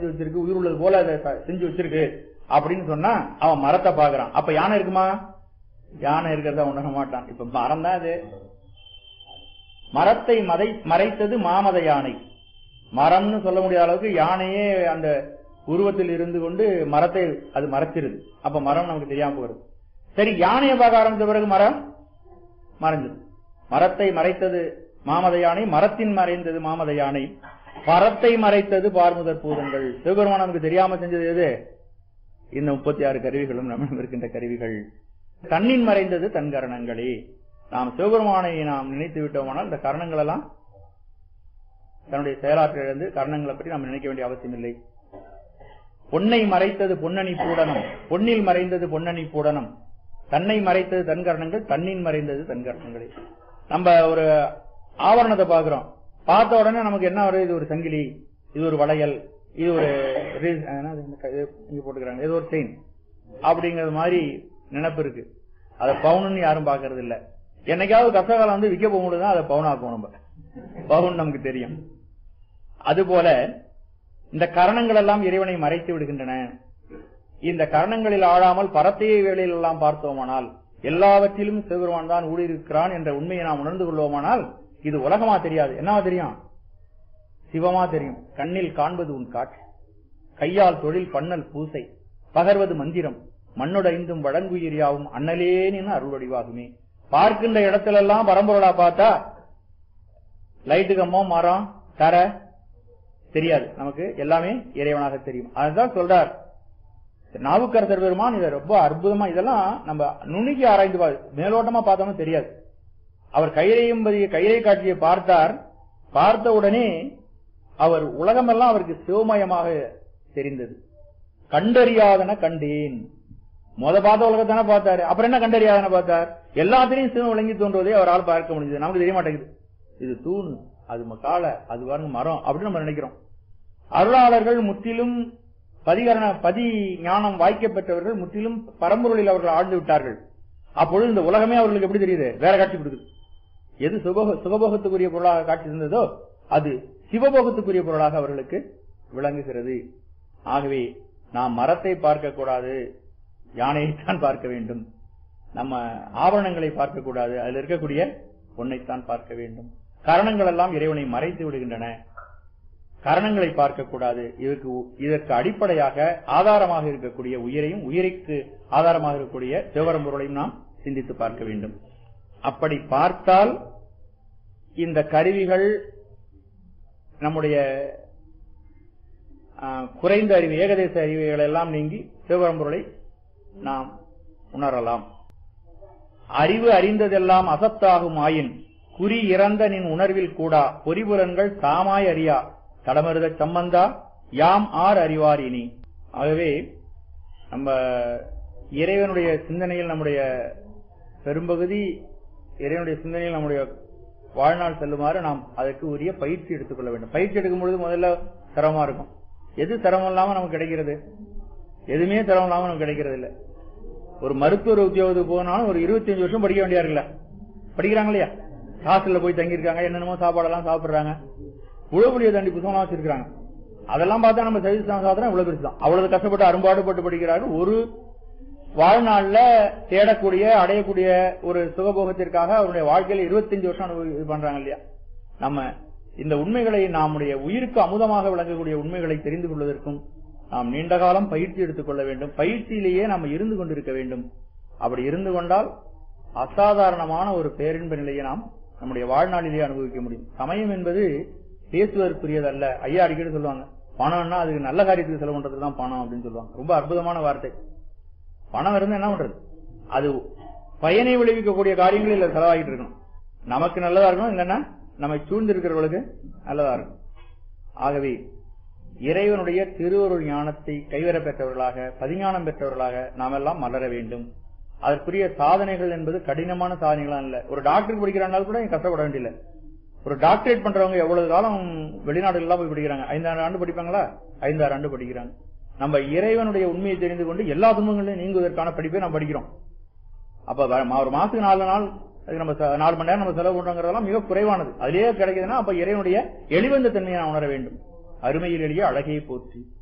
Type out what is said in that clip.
செஞ்சு வச்சிருக்கு உயிர் உள்ளது போல அதை ச- செஞ்சு வச்சிருக்கு அப்படின்னு சொன்னா அவன் மரத்தை பாக்குறான் அப்ப யானை இருக்குமா யானை இருக்கிறத உணர மாட்டான் இப்ப மரம் தான் அது மரத்தை மதை மறைத்தது மாமத யானை மரம்னு சொல்ல முடியாத அளவுக்கு யானையே அந்த உருவத்தில் இருந்து கொண்டு மரத்தை அது மறைச்சிருது அப்ப மரம் நமக்கு தெரியாம போகுது சரி யானையை பார்க்க ஆரம்பிச்ச பிறகு மரம் மறைஞ்சது மரத்தை மறைத்தது மாமத யானை மரத்தின் மறைந்தது மாமத யானை பரத்தை மறைத்தது பார்முதற் பூதங்கள் சிவபெருமான் நமக்கு தெரியாம செஞ்சது எது இந்த முப்பத்தி ஆறு கருவிகளும் நம்மிடம் இருக்கின்ற கருவிகள் தன்னின் மறைந்தது தன் கரணங்களே நாம் சிவபெருமானை நாம் நினைத்து விட்டோமானால் இந்த கரணங்கள் எல்லாம் தன்னுடைய செயலாற்றல் இழந்து கரணங்களை பற்றி நாம் நினைக்க வேண்டிய அவசியம் இல்லை பொன்னை மறைத்தது பொன்னணி பூடனம் பொன்னில் மறைந்தது பொன்னணி பூடனம் தன்னை மறைத்தது தன் கரணங்கள் தன்னின் மறைந்தது தன் கரணங்களே நம்ம ஒரு ஆவரணத்தை பாக்குறோம் பார்த்த உடனே நமக்கு என்ன வருது இது ஒரு சங்கிலி இது ஒரு வளையல் இது ஒரு ரி- என்னது இந்த க- இது இங்க போட்டுக்கிறாங்க ஏதோ ஒரு செயின் அப்படிங்கறது மாதிரி நினைப்பு இருக்கு அதை பவுனுன்னு யாரும் பாக்குறது இல்ல என்னைக்காவது கஷ்டகாலம் வந்து விற்க போகும்போது தான் அதை பவுனாக்குவோம் நம்ம பவுன் நமக்கு தெரியும் அதுபோல இந்த கரணங்கள் எல்லாம் இறைவனை மறைத்து விடுகின்றன இந்த கரணங்களில் ஆழாமல் பரத்தைய வேளையில் எல்லாம் பார்த்தோமானால் எல்லாவற்றிலும் சிவபெருமான் தான் ஊழியிருக்கிறான் என்ற உண்மையை நாம் உணர்ந்து கொள்வோமானால் இது உலகமா தெரியாது என்னவா தெரியும் சிவமா தெரியும் கண்ணில் காண்பது உன் காட்சி கையால் தொழில் பண்ணல் பூசை பகர்வது மந்திரம் மண்ணுடைந்தும் வழங்குயிரியாவும் அண்ணலேனின் அருள் வடிவாகுமே பார்க்கின்ற இடத்துல எல்லாம் பரம்பொருளா பார்த்தா லைட்டு கம்பம் மரம் தர தெரியாது நமக்கு எல்லாமே இறைவனாக தெரியும் அதுதான் சொல்றார் நாவுக்கரசர் பெருமான் இதை ரொம்ப அற்புதமா இதெல்லாம் நம்ம நுணுக்கி ஆராய்ந்து பா- மேலோட்டமா பார்த்தோம்னா தெரியாது அவர் கையிலையும் கையிலை காட்சியை பார்த்தார் பார்த்த உடனே அவர் உலகமெல்லாம் அவருக்கு சிவமயமாக தெரிந்தது கண்டறியாதன கண்டேன் முத பார்த்த உலகத்தானே பார்த்தாரு அப்புறம் என்ன கண்டறியாதன பார்த்தார் எல்லாத்திலையும் சிவம் விளங்கி தோன்றுவதை அவரால் பார்க்க முடிஞ்சது நமக்கு தெரிய மாட்டேங்குது இது தூணு அது ம- காளை அது பாருங்க மரம் அப்படின்னு நம்ம நினைக்கிறோம் அருளாளர்கள் முற்றிலும் பதிகரண பதி ஞானம் வாய்க்க பெற்றவர்கள் முற்றிலும் பரம்பொருளில் அவர்கள் ஆழ்ந்து விட்டார்கள் அப்பொழுது இந்த உலகமே அவர்களுக்கு எப்படி தெரியுது வேற காட்சி கொடுக்குது எது சுபோக சுகபோகத்துக்குரிய பொருளாக காட்சி இருந்ததோ அது சிவபோகத்துக்குரிய பொருளாக அவர்களுக்கு விளங்குகிறது ஆகவே நாம் மரத்தை பார்க்க கூடாது யானையைத்தான் பார்க்க வேண்டும் நம்ம ஆபரணங்களை பார்க்க கூடாது அதில் இருக்கக்கூடிய பொன்னைத்தான் பார்க்க வேண்டும் கரணங்கள் எல்லாம் இறைவனை மறைத்து விடுகின்றன கரணங்களை பார்க்க கூடாது இதற்கு இதற்கு அடிப்படையாக ஆதாரமாக இருக்கக்கூடிய உயிரையும் உயிருக்கு ஆதாரமாக இருக்கக்கூடிய சிவபரம்பொருளையும் நாம் சிந்தித்து பார்க்க வேண்டும் அப்படி பார்த்தால் இந்த கருவிகள் நம்முடைய ஆ, குறைந்த அறிவு ஏகதேச அறிவுகள் எல்லாம் நீங்கி சிவபரம்பொருளை நாம் உணரலாம் அறிவு அறிந்ததெல்லாம் அசத்தாகும் ஆயின் குறி இறந்த நின் உணர்வில் கூடா பொறிபுலன்கள் தாமாய் அறியா தடமருத சம்பந்தா யாம் ஆர் அறிவார் இனி ஆகவே நம்ம இறைவனுடைய சிந்தனையில் நம்முடைய பெரும்பகுதி இறைவனுடைய சிந்தனையில் நம்முடைய வாழ்நாள் செல்லுமாறு நாம் அதற்கு உரிய பயிற்சி எடுத்துக்கொள்ள வேண்டும் பயிற்சி எடுக்கும் பொழுது முதல்ல சிரமமா இருக்கும் எது சிரமம் இல்லாம நமக்கு கிடைக்கிறது எதுவுமே சிரமம் இல்லாம நமக்கு கிடைக்கிறது இல்ல ஒரு மருத்துவர் உத்தியோகத்துக்கு போனாலும் ஒரு 25 வருஷம் படிக்க வேண்டியா இருக்குல்ல படிக்கிறாங்க இல்லையா ஹாஸ்டல்ல போய் தங்கியிருக்காங்க என்னென்னமோ சாப்பாடெல்லாம் சாப்பிடுறாங்க உழவுலிய தாண்டி புத்தகம்லாம் வச்சிருக்காங்க அதெல்லாம் பார்த்தா நம்ம சைவ சாதனம் இவ்வளவு பெருசு தான் அவ்வளவு கஷ்டப்பட்டு அரும்பாடுபட்டு படிக்கிறார்கள் ஒரு வாழ்நாள்ல தேடக்கூடிய அடையக்கூடிய ஒரு சுகபோகத்திற்காக அவருடைய வாழ்க்கையில 25 வருஷம் அனுபவி இது பண்றாங்க இல்லையா நம்ம இந்த உண்மைகளை நம்முடைய உயிருக்கு அமுதமாக விளங்கக்கூடிய உண்மைகளை தெரிந்து கொள்வதற்கும் நாம் நீண்ட காலம் பயிற்சி எடுத்துக்கொள்ள வேண்டும் பயிற்சியிலேயே நாம் இருந்து கொண்டிருக்க வேண்டும் அப்படி இருந்து கொண்டால் அசாதாரணமான ஒரு பேரின்ப நிலையை நாம் நம்முடைய வாழ்நாளிலேயே அனுபவிக்க முடியும் சமயம் என்பது பேசுவதற்குரியதல்ல ஐயா அடிக்கடி சொல்லுவாங்க பணம்னா அதுக்கு நல்ல காரியத்துக்கு செலவு பண்றதுக்கு தான் பணம் அப்படின்னு சொல்லுவாங்க ரொம்ப அற்புதமான வார்த்தை பணம் இருந்தா என்ன பண்றது அது பயனை விளைவிக்கக்கூடிய காரியங்கள் இல்ல செலவாகிட்டு இருக்கணும் நமக்கு நல்லதா இருக்கணும் இல்லைன்னா நம்மை சூழ்ந்து இருக்கிறவர்களுக்கு நல்லதா இருக்கும் ஆகவே இறைவனுடைய திருவருள் ஞானத்தை கைவர பெற்றவர்களாக பதிஞானம் பெற்றவர்களாக நாம் எல்லாம் மலர வேண்டும் அதற்குரிய சாதனைகள் என்பது கடினமான சாதனைகளாம் இல்ல ஒரு டாக்டருக்கு படிக்கிறாங்க கூட நீங்க கஷ்டப்பட வேண்டியதில்லை ஒரு டாக்டரேட் பண்றவங்க எவ்வளவு காலம் வெளிநாடுகள்லாம் போய் படிக்கிறாங்க ஐந்தாறு ஆண்டு படிப்பாங்களா ஐந்தாறு ஆண்டு படிக்கிறாங்க நம்ம இறைவனுடைய உண்மையை தெரிந்து கொண்டு எல்லா துன்பங்களையும் நீங்குவதற்கான படிப்பை நம்ம படிக்கிறோம் அப்ப வ- மா- ஒரு மாசத்துக்கு நாலு நாள் அதுக்கு நம்ம ச- நாலு மணி நேரம் நம்ம செலவு பண்றோங்கிறதெல்லாம் மிக குறைவானது அதிலேயே கிடைக்குதுன்னா அப்ப இறைவனுடைய எளிவந்த தன்மையை நான் உணர வேண்டும் அருமையில் எளிய அழகையை போற்றி